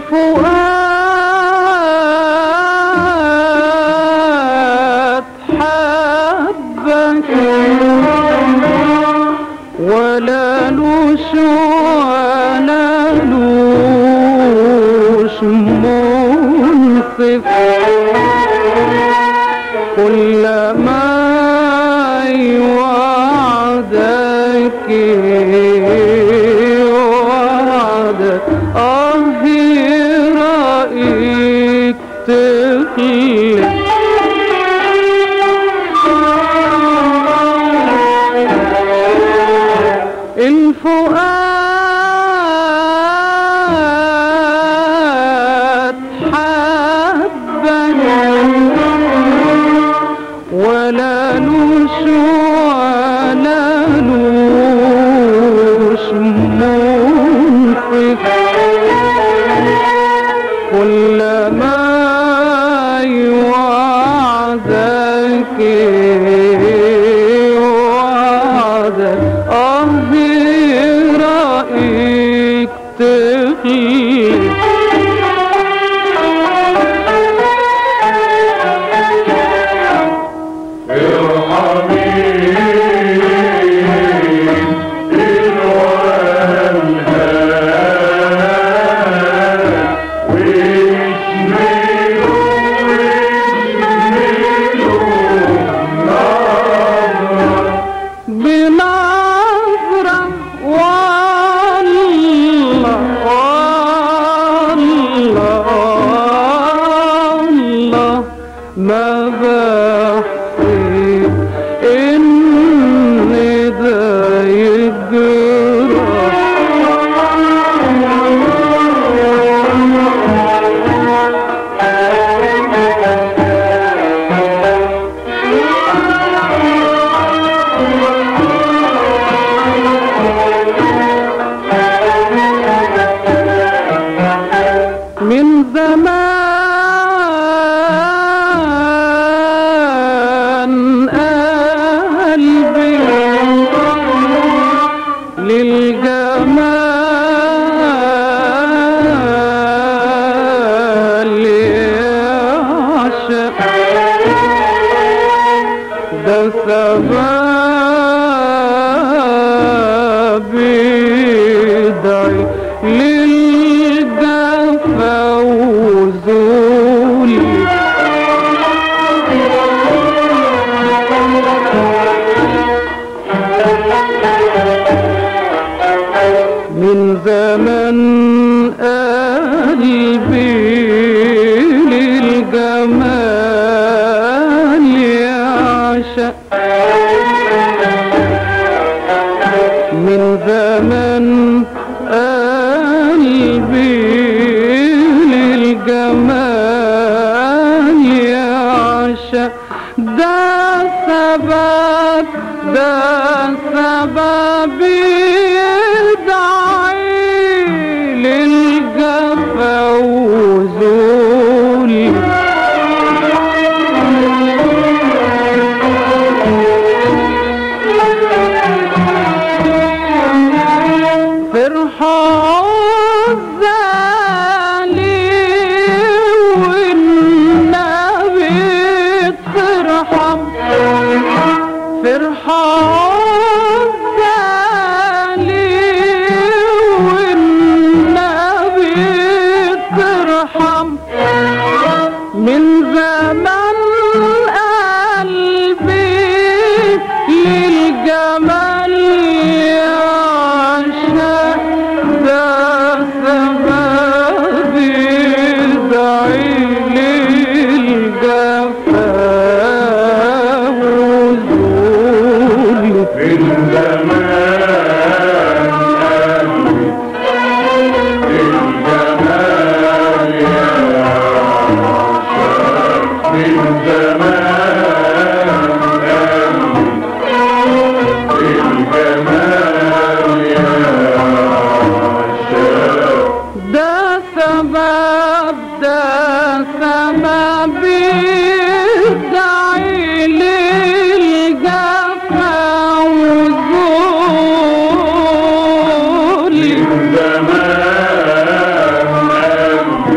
الفؤاد حبك ولا لوش ولا لوش منصف كلما يوعدك وعدك اه رأيك تخلف الفؤاد حبك ولا لوش ولا لوش منصف كلما يوعدك وعدك اه رأيك تخيل بنظرة والله والله والله ما بحسب إن ده يجرى من زمان قلبي للجمال يعشق ده سبب يدعي للجفا وذولي من زمن قلبي للجمال يعشق من زمن قلبي للجمال يعشق ده سبب ده سبب يدعي للجفا وذولي فرحة الزالي والنبي ترحم فرحة الزالي والنبي ترحم من زمن قلبي للجمال يعشق ده سبب يدعي للجفا وذولي في الزمان قلبي الجمال يا عشاق في الزمان قلبي الجمال يا عشاق ده سبب ده سبب يدعي للجفا وذولي الزمان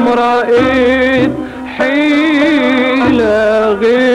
رأيت حيلة غير